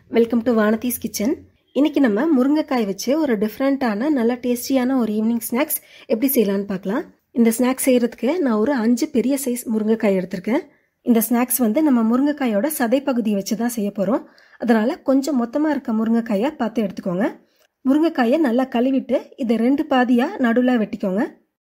welcome to வானதீஸ் kitchen இன்னைக்கு நம்ம முருங்கைக்காய் வச்சு ஒரு டிஃப்ரெண்ட்டான நல்ல டேஸ்டியான ஒரு ஈவினிங் ஸ்நாக்ஸ் எப்படி செய்யலாம்னு பார்க்கலாம் இந்த ஸ்நாக்ஸ் செய்யறதுக்கு நான் ஒரு அஞ்சு பெரிய சைஸ் முருங்கைக்காய் எடுத்திருக்கேன் இந்த ஸ்நாக்ஸ் வந்து நம்ம முருங்கைக்காயோட சதை பகுதியை வச்சு தான் செய்ய போகிறோம் அதனால கொஞ்சம் மொத்தமாக இருக்க முருங்கைக்காயை பார்த்து எடுத்துக்கோங்க முருங்கைக்காயை நல்லா கழுவிட்டு இதை ரெண்டு பாதியாக நடுவில் வெட்டிக்கோங்க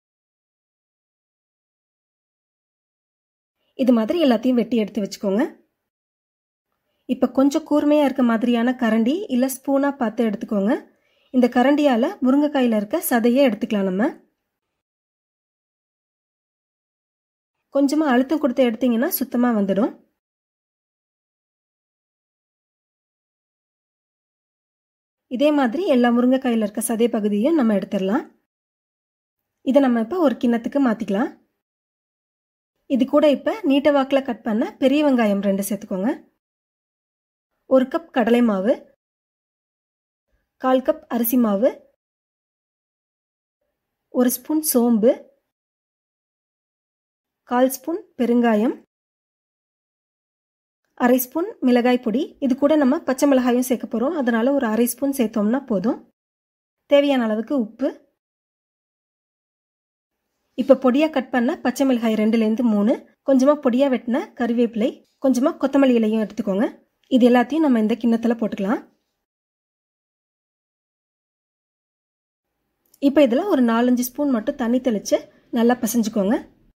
இது மாதிரி எல்லாத்தையும் வெட்டி எடுத்து வச்சுக்கோங்க இப்போ கொஞ்சம் கூர்மையாக இருக்க மாதிரியான கரண்டி இல்லை ஸ்பூனாக பார்த்து எடுத்துக்கோங்க இந்த கரண்டியால் முருங்கைக்காயில் இருக்க சதையை எடுத்துக்கலாம் நம்ம கொஞ்சமாக அழுத்தம் கொடுத்து எடுத்தீங்கன்னா சுத்தமாக வந்துடும் இதே மாதிரி எல்லா முருங்கைக்காயில் இருக்க சதை பகுதியும் நம்ம எடுத்துடலாம் இதை நம்ம இப்போ ஒரு கிண்ணத்துக்கு மாற்றிக்கலாம் இது கூட இப்போ நீட்ட வாக்கில் கட் பண்ண பெரிய வெங்காயம் ரெண்டு சேர்த்துக்கோங்க ஒரு கப் கடலை மாவு கால் கப் அரிசி மாவு ஒரு ஸ்பூன் சோம்பு கால் ஸ்பூன் பெருங்காயம் அரை ஸ்பூன் மிளகாய் பொடி இது கூட நம்ம பச்சை மிளகாயும் சேர்க்க போகிறோம் அதனால ஒரு அரை ஸ்பூன் சேர்த்தோம்னா போதும் தேவையான அளவுக்கு உப்பு இப்போ பொடியாக கட் பண்ண பச்சை மிளகாய் ரெண்டுலேருந்து மூணு கொஞ்சமாக பொடியாக வெட்டின கருவேப்பிலை கொஞ்சமாக கொத்தமல்லி இலையும் எடுத்துக்கோங்க இது எல்லாத்தையும் நம்ம இந்த கிண்ணத்தில் போட்டுக்கலாம் இப்போ இதில் ஒரு நாலஞ்சு ஸ்பூன் மட்டும் தண்ணி தெளித்து நல்லா பசைஞ்சுக்கோங்க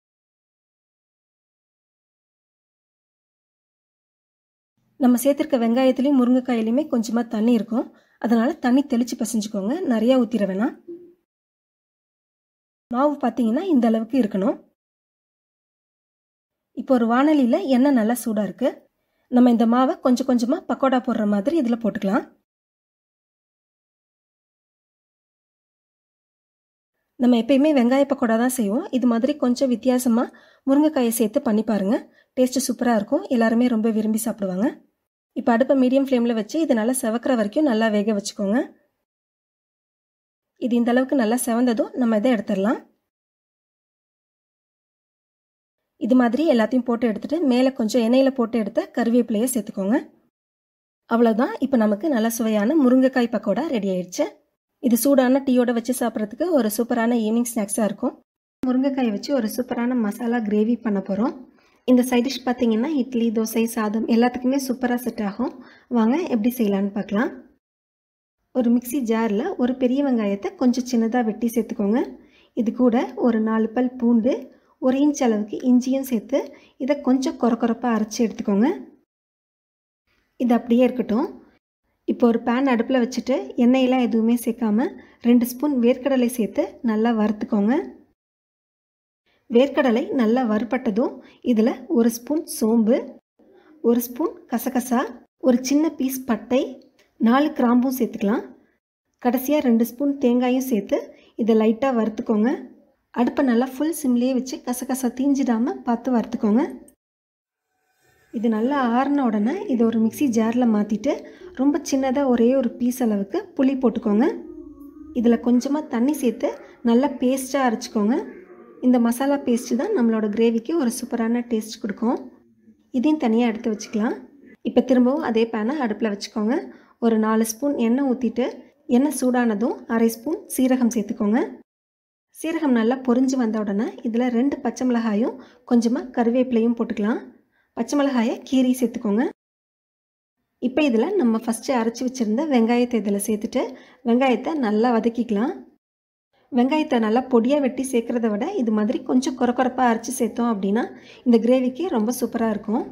நம்ம சேர்த்துருக்க வெங்காயத்துலேயும் முருங்கைக்காயிலையுமே கொஞ்சமாக தண்ணி இருக்கும் அதனால் தண்ணி தெளித்து பசைஞ்சுக்கோங்க நிறையா ஊற்றிட வேணாம் மாவு பார்த்தீங்கன்னா இந்த அளவுக்கு இருக்கணும் இப்போ ஒரு வானலியில் எண்ணெய் நல்லா சூடாக இருக்குது நம்ம இந்த மாவை கொஞ்சம் கொஞ்சமாக பக்கோடா போடுற மாதிரி இதில் போட்டுக்கலாம் நம்ம எப்பயுமே வெங்காய பக்கோடா தான் செய்வோம் இது மாதிரி கொஞ்சம் வித்தியாசமாக முருங்கைக்காயை சேர்த்து பண்ணி பாருங்கள் டேஸ்ட்டு சூப்பராக இருக்கும் எல்லாருமே ரொம்ப விரும்பி சாப்பிடுவாங்க இப்போ அடுப்பை மீடியம் ஃப்ளேமில் வச்சு இது நல்லா செவக்கிற வரைக்கும் நல்லா வேக வச்சுக்கோங்க இது இந்த அளவுக்கு நல்லா செவந்ததும் நம்ம இதை எடுத்துடலாம் இது மாதிரி எல்லாத்தையும் போட்டு எடுத்துட்டு மேலே கொஞ்சம் எண்ணெயில் போட்டு எடுத்த கருவேப்பிலையை சேர்த்துக்கோங்க அவ்வளோதான் இப்போ நமக்கு நல்ல சுவையான முருங்கைக்காய் பக்கோடா ரெடி ஆயிடுச்சு இது சூடான டீயோட வச்சு சாப்பிட்றதுக்கு ஒரு சூப்பரான ஈவினிங் ஸ்நாக்ஸாக இருக்கும் முருங்கைக்காயை வச்சு ஒரு சூப்பரான மசாலா கிரேவி பண்ண போகிறோம் இந்த சைட் டிஷ் பார்த்தீங்கன்னா இட்லி தோசை சாதம் எல்லாத்துக்குமே சூப்பராக செட் ஆகும் வாங்க எப்படி செய்யலான்னு பார்க்கலாம் ஒரு மிக்சி ஜாரில் ஒரு பெரிய வெங்காயத்தை கொஞ்சம் சின்னதாக வெட்டி சேர்த்துக்கோங்க இது கூட ஒரு நாலு பல் பூண்டு ஒரு இன்ச் அளவுக்கு இஞ்சியும் சேர்த்து இதை கொஞ்சம் கொர கொரப்பாக அரைச்சி எடுத்துக்கோங்க இது அப்படியே இருக்கட்டும் இப்போ ஒரு பேன் அடுப்பில் வச்சுட்டு எண்ணெயெல்லாம் எதுவுமே சேர்க்காம ரெண்டு ஸ்பூன் வேர்க்கடலை சேர்த்து நல்லா வறுத்துக்கோங்க வேர்க்கடலை நல்லா வறுப்பட்டதும் இதில் ஒரு ஸ்பூன் சோம்பு ஒரு ஸ்பூன் கசகசா ஒரு சின்ன பீஸ் பட்டை நாலு கிராம்பும் சேர்த்துக்கலாம் கடைசியாக ரெண்டு ஸ்பூன் தேங்காயும் சேர்த்து இதை லைட்டாக வறுத்துக்கோங்க அடுப்பை நல்லா ஃபுல் சிம்லேயே வச்சு கசகசா தீஞ்சிடாமல் பார்த்து வறுத்துக்கோங்க இது நல்லா ஆறின உடனே இதை ஒரு மிக்சி ஜாரில் மாற்றிட்டு ரொம்ப சின்னதாக ஒரே ஒரு பீஸ் அளவுக்கு புளி போட்டுக்கோங்க இதில் கொஞ்சமாக தண்ணி சேர்த்து நல்லா பேஸ்ட்டாக அரைச்சிக்கோங்க இந்த மசாலா பேஸ்ட்டு தான் நம்மளோட கிரேவிக்கு ஒரு சூப்பரான டேஸ்ட் கொடுக்கும் இதையும் தனியாக எடுத்து வச்சுக்கலாம் இப்போ திரும்பவும் அதே பேனை அடுப்பில் வச்சுக்கோங்க ஒரு நாலு ஸ்பூன் எண்ணெய் ஊற்றிட்டு எண்ணெய் சூடானதும் அரை ஸ்பூன் சீரகம் சேர்த்துக்கோங்க சீரகம் நல்லா பொரிஞ்சு வந்த உடனே இதில் ரெண்டு பச்சை மிளகாயும் கொஞ்சமாக கருவேப்பிலையும் போட்டுக்கலாம் பச்சை மிளகாயை கீரி சேர்த்துக்கோங்க இப்போ இதில் நம்ம ஃபஸ்ட்டு அரைச்சி வச்சுருந்த வெங்காயத்தை இதில் சேர்த்துட்டு வெங்காயத்தை நல்லா வதக்கிக்கலாம் வெங்காயத்தை நல்லா பொடியாக வெட்டி சேர்க்குறத விட இது மாதிரி கொஞ்சம் குறை குறைப்பாக அரைச்சி சேர்த்தோம் அப்படின்னா இந்த கிரேவிக்கு ரொம்ப சூப்பராக இருக்கும்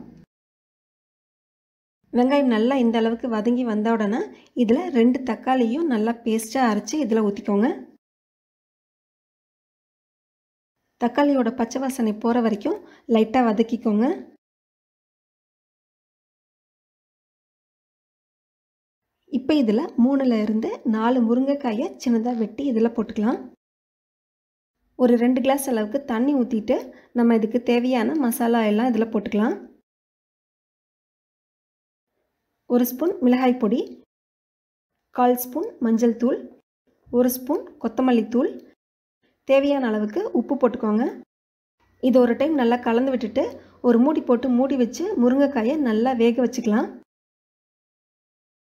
வெங்காயம் நல்லா இந்த அளவுக்கு வதங்கி வந்த உடனே இதில் ரெண்டு தக்காளியும் நல்லா பேஸ்ட்டாக அரைச்சி இதில் ஊற்றிக்கோங்க தக்காளியோட பச்சை வாசனை போகிற வரைக்கும் லைட்டாக வதக்கிக்கோங்க இப்போ இதில் மூணில் இருந்து நாலு முருங்கைக்காயை சின்னதாக வெட்டி இதில் போட்டுக்கலாம் ஒரு ரெண்டு கிளாஸ் அளவுக்கு தண்ணி ஊற்றிட்டு நம்ம இதுக்கு தேவையான மசாலா எல்லாம் இதில் போட்டுக்கலாம் ஒரு ஸ்பூன் மிளகாய் பொடி கால் ஸ்பூன் மஞ்சள் தூள் ஒரு ஸ்பூன் கொத்தமல்லி தூள் தேவையான அளவுக்கு உப்பு போட்டுக்கோங்க இது ஒரு டைம் நல்லா கலந்து விட்டுட்டு ஒரு மூடி போட்டு மூடி வச்சு முருங்கைக்காயை நல்லா வேக வச்சுக்கலாம்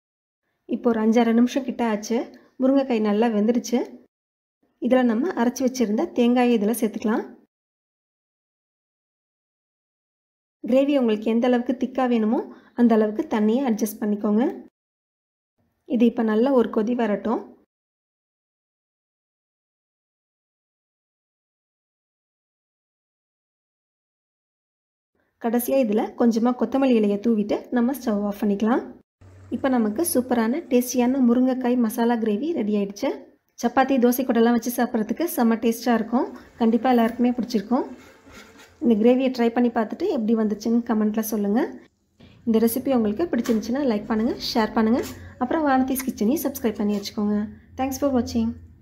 இப்போ ஒரு அஞ்சாறு நிமிஷம் கிட்ட ஆச்சு முருங்கைக்காய் நல்லா வெந்துடுச்சு இதில் நம்ம அரைச்சி வச்சுருந்த தேங்காயை இதில் சேர்த்துக்கலாம் கிரேவி உங்களுக்கு எந்த அளவுக்கு திக்காக வேணுமோ அந்த அளவுக்கு தண்ணியை அட்ஜஸ்ட் பண்ணிக்கோங்க இது இப்போ நல்லா ஒரு கொதி வரட்டும் கடைசியாக இதில் கொஞ்சமாக கொத்தமல்லி இலையை தூவிட்டு நம்ம ஸ்டவ் ஆஃப் பண்ணிக்கலாம் இப்போ நமக்கு சூப்பரான டேஸ்டியான முருங்கைக்காய் மசாலா கிரேவி ரெடி ஆயிடுச்சு சப்பாத்தி தோசை கூடலாம் வச்சு சாப்பிட்றதுக்கு செம்ம டேஸ்ட்டாக இருக்கும் கண்டிப்பாக எல்லாருக்குமே பிடிச்சிருக்கும் இந்த கிரேவியை ட்ரை பண்ணி பார்த்துட்டு எப்படி வந்துச்சுன்னு கமெண்ட்டில் சொல்லுங்கள் இந்த ரெசிபி உங்களுக்கு பிடிச்சிருந்துச்சுன்னா லைக் பண்ணுங்கள் ஷேர் பண்ணுங்கள் அப்புறம் வானத்தீஸ் கிச்சனையும் சப்ஸ்கிரைப் பண்ணி வச்சுக்கோங்க தேங்க்ஸ் ஃபார் வாட்சிங்